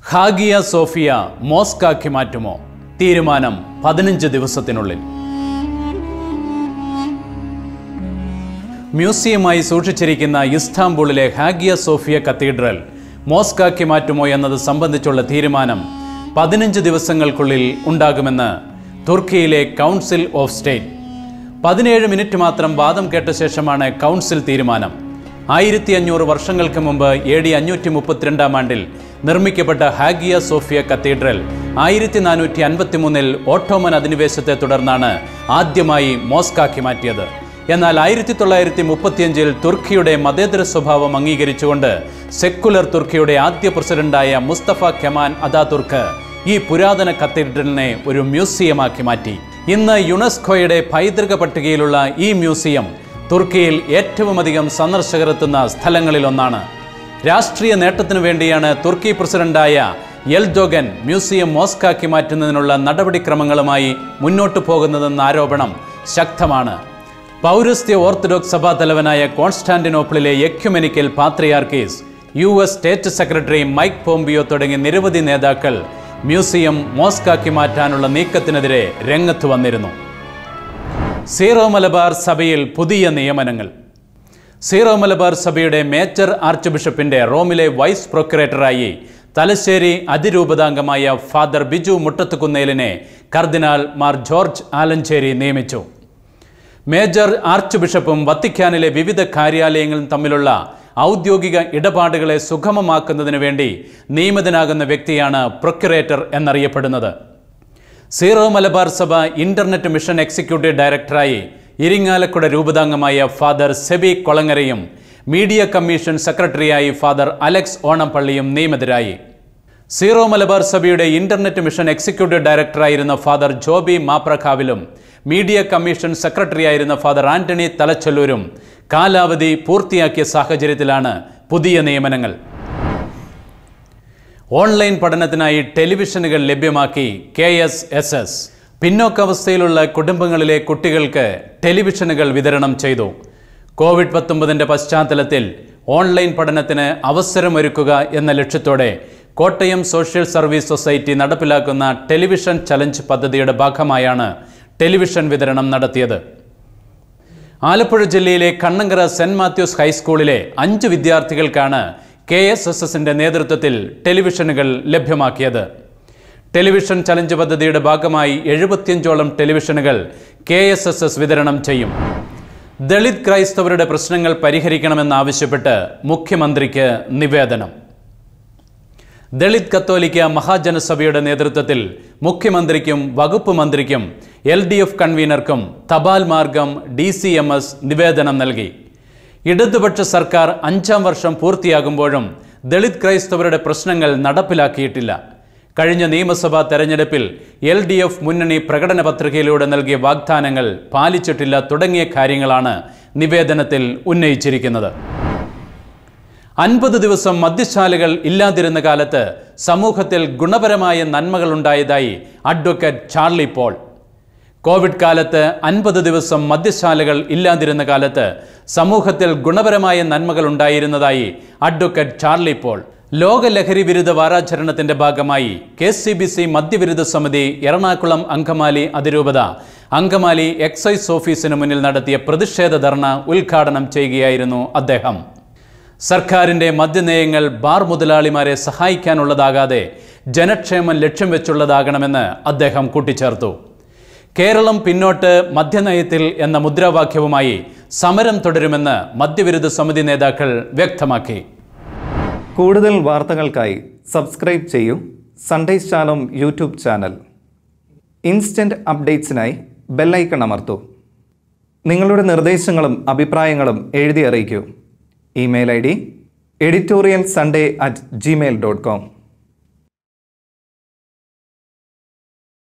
Hagia Sophia മോസ്കാക്കി മാറ്റുമോ തീരുമാനം പതിനഞ്ച് ദിവസത്തിനുള്ളിൽ മ്യൂസിയമായി സൂക്ഷിച്ചിരിക്കുന്ന ഇസ്താംബൂളിലെ ഹാഗിയ സോഫിയ കത്തീഡ്രൽ മോസ്കാക്കി മാറ്റുമോ എന്നത് സംബന്ധിച്ചുള്ള തീരുമാനം പതിനഞ്ച് ദിവസങ്ങൾക്കുള്ളിൽ ഉണ്ടാകുമെന്ന് തുർക്കിയിലെ കൗൺസിൽ ഓഫ് സ്റ്റേറ്റ് പതിനേഴ് മിനിറ്റ് മാത്രം വാദം കേട്ട ശേഷമാണ് കൗൺസിൽ തീരുമാനം ആയിരത്തി അഞ്ഞൂറ് വർഷങ്ങൾക്ക് മുമ്പ് എ ഡി അഞ്ഞൂറ്റി മുപ്പത്തിരണ്ടാം ആണ്ടിൽ നിർമ്മിക്കപ്പെട്ട ഹാഗിയ സോഫിയ കത്തീഡ്രൽ ആയിരത്തി നാനൂറ്റി അൻപത്തി മൂന്നിൽ ഓട്ടോമൻ അധിനിവേശത്തെ തുടർന്നാണ് ആദ്യമായി മോസ്കാക്കി മാറ്റിയത് എന്നാൽ ആയിരത്തി തൊള്ളായിരത്തി മുപ്പത്തിയഞ്ചിൽ തുർക്കിയുടെ മതേതര സ്വഭാവം അംഗീകരിച്ചുകൊണ്ട് സെക്കുലർ തുർക്കിയുടെ ആദ്യ പ്രസിഡന്റായ മുസ്തഫ കെമാൻ അതാതുർക്ക് ഈ പുരാതന കത്തീഡ്രലിനെ ഒരു മ്യൂസിയമാക്കി മാറ്റി ഇന്ന് യുനെസ്കോയുടെ പൈതൃക പട്ടികയിലുള്ള ഈ മ്യൂസിയം തുർക്കിയിൽ ഏറ്റവുമധികം സന്ദർശകർ എത്തുന്ന സ്ഥലങ്ങളിലൊന്നാണ് രാഷ്ട്രീയ നേട്ടത്തിനു വേണ്ടിയാണ് തുർക്കി പ്രസിഡന്റായ എൽദോഗൻ മ്യൂസിയം മോസ്കാക്കി മാറ്റുന്നതിനുള്ള നടപടിക്രമങ്ങളുമായി മുന്നോട്ടു പോകുന്നതെന്ന ആരോപണം ശക്തമാണ് പൗരസ്ത്യ ഓർത്തഡോക്സ് സഭാ തലവനായ കോൺസ്റ്റാന്റിനോപ്പിളിലെ എക്യുമെനിക്കൽ പാത്രിയാർക്കീസ് U S state secretary Mike Pompeo തുടങ്ങിയ നിരവധി നേതാക്കൾ മ്യൂസിയം മോസ്കാക്കി മാറ്റാനുള്ള നീക്കത്തിനെതിരെ രംഗത്ത് വന്നിരുന്നു സീറോ മലബാർ സഭയിൽ പുതിയ നിയമനങ്ങൾ സീറോ മലബാർ സഭയുടെ മേജർ ആർച്ച് ബിഷപ്പിന്റെ റോമിലെ വൈസ് പ്രൊക്യുറേറ്ററായി തലശ്ശേരി അതിരൂപതാംഗമായ ഫാദർ ബിജു മുട്ടത്തുകുന്നേലിനെ കർദിനാൾ മാർ ജോർജ് ആലഞ്ചേരി നിയമിച്ചു മേജർ ആർച്ച് ബിഷപ്പും വത്തിക്കാനിലെ വിവിധ കാര്യാലയങ്ങളും തമ്മിലുള്ള ഔദ്യോഗിക ഇടപാടുകളെ സുഗമമാക്കുന്നതിന് വേണ്ടി നിയമിതനാകുന്ന വ്യക്തിയാണ് പ്രൊക്യുറേറ്റർ എന്നറിയപ്പെടുന്നത് സീറോ മലബാർ സഭ ഇന്റർനെറ്റ് മിഷൻ എക്സിക്യൂട്ടീവ് ഡയറക്ടറായി ഇരിങ്ങാലക്കുട രൂപതാംഗമായ ഫാദർ സെബി കൊളങ്ങരയും മീഡിയ കമ്മീഷൻ സെക്രട്ടറിയായി ഫാദർ അലക്സ് ഓണംപള്ളിയും നിയമിതരായി സീറോ മലബാർ സഭയുടെ ഇന്റർനെറ്റ് മിഷൻ എക്സിക്യൂട്ടീവ് ഡയറക്ടറായിരുന്ന ഫാദർ ജോബി മാപ്രഖാവിലും മീഡിയ കമ്മീഷൻ സെക്രട്ടറിയായിരുന്ന ഫാദർ ആന്റണി തലച്ചൊല്ലൂരും കാലാവധി പൂർത്തിയാക്കിയ സാഹചര്യത്തിലാണ് പുതിയ നിയമനങ്ങൾ ഓൺലൈൻ പഠനത്തിനായി ടെലിവിഷനുകൾ ലഭ്യമാക്കി കെ എസ് എസ് എസ് പിന്നോക്കാവസ്ഥയിലുള്ള കുടുംബങ്ങളിലെ കുട്ടികൾക്ക് ടെലിവിഷനുകൾ വിതരണം ചെയ്തു കോവിഡ് പത്തൊമ്പതിൻ്റെ പശ്ചാത്തലത്തിൽ ഓൺലൈൻ പഠനത്തിന് അവസരമൊരുക്കുക എന്ന ലക്ഷ്യത്തോടെ കോട്ടയം സോഷ്യൽ സർവീസ് സൊസൈറ്റി നടപ്പിലാക്കുന്ന ടെലിവിഷൻ ചലഞ്ച് പദ്ധതിയുടെ ഭാഗമായാണ് ടെലിവിഷൻ വിതരണം നടത്തിയത് ആലപ്പുഴ ജില്ലയിലെ കണ്ണങ്കര സെന്റ് മാത്യൂസ് ഹൈസ്കൂളിലെ അഞ്ച് വിദ്യാർത്ഥികൾക്കാണ് കെ എസ് എസ് എസിന്റെ നേതൃത്വത്തിൽ ടെലിവിഷനുകൾ ലഭ്യമാക്കിയത് ടെലിവിഷൻ ചലഞ്ച് പദ്ധതിയുടെ ഭാഗമായി എഴുപത്തിയഞ്ചോളം ടെലിവിഷനുകൾ കെ എസ് എസ് എസ് വിതരണം ചെയ്യും ദളിത് ക്രൈസ്തവരുടെ പ്രശ്നങ്ങൾ പരിഹരിക്കണമെന്നാവശ്യപ്പെട്ട് മുഖ്യമന്ത്രിക്ക് നിവേദനം ദളിത് കത്തോലിക്ക മഹാജനസഭയുടെ നേതൃത്വത്തിൽ മുഖ്യമന്ത്രിക്കും വകുപ്പ് മന്ത്രിക്കും എൽ ഡി എഫ് കൺവീനർക്കും തപാൽ മാർഗം ഡി സി എം എസ് നിവേദനം നൽകി ഇടതുപക്ഷ സർക്കാർ അഞ്ചാം വർഷം പൂർത്തിയാകുമ്പോഴും ദളിത് ക്രൈസ്തവരുടെ പ്രശ്നങ്ങൾ നടപ്പിലാക്കിയിട്ടില്ല കഴിഞ്ഞ നിയമസഭാ തെരഞ്ഞെടുപ്പിൽ എൽ ഡി എഫ് മുന്നണി പ്രകടന പത്രികയിലൂടെ നൽകിയ വാഗ്ദാനങ്ങൾ പാലിച്ചിട്ടില്ല തുടങ്ങിയ കാര്യങ്ങളാണ് നിവേദനത്തിൽ ഉന്നയിച്ചിരിക്കുന്നത് അൻപത് ദിവസം മദ്യശാലകൾ ഇല്ലാതിരുന്ന കാലത്ത് സമൂഹത്തിൽ ഗുണപരമായ നന്മകൾ ഉണ്ടായതായി അഡ്വക്കേറ്റ് ചാർലി പോൾ കോവിഡ് കാലത്ത് അൻപത് ദിവസം മദ്യശാലകൾ ഇല്ലാതിരുന്ന കാലത്ത് സമൂഹത്തിൽ ഗുണപരമായ നന്മകൾ ഉണ്ടായിരുന്നതായി അഡ്വക്കേറ്റ് ചാർലി പോൾ ലോക ലഹരി വിരുദ്ധ വാരാചരണത്തിന്റെ ഭാഗമായി കെ സി ബി സി മദ്യവിരുദ്ധ സമിതി എറണാകുളം അങ്കമാലി അതിരൂപത അങ്കമാലി എക്സൈസ് ഓഫീസിന് മുന്നിൽ നടത്തിയ പ്രതിഷേധ ധർണ ഉദ്ഘാടനം ചെയ്യുകയായിരുന്നു അദ്ദേഹം സർക്കാരിന്റെ മദ്യനയങ്ങൾ ബാർ മുതലാളിമാരെ സഹായിക്കാനുള്ളതാകാതെ ജനക്ഷേമം ലക്ഷ്യം വെച്ചുള്ളതാകണമെന്ന് അദ്ദേഹം കൂട്ടിച്ചേർത്തു കേരളം പിന്നോട്ട് മദ്യനയത്തിൽ എന്ന മുദ്രാവാക്യവുമായി സമരം തുടരുമെന്ന് മദ്യവിരുദ്ധ സമിതി നേതാക്കൾ വ്യക്തമാക്കി കൂടുതൽ വാർത്തകൾക്കായി സബ്സ്ക്രൈബ് ചെയ്യൂ Sundays channel YouTube channel instant അപ്ഡേറ്റ്സിനായി ബെല്ലൈക്കൺ അമർത്തൂ നിങ്ങളുടെ നിർദ്ദേശങ്ങളും അഭിപ്രായങ്ങളും എഴുതി അറിയിക്കൂ email I D editorial Sunday at Gmail dot com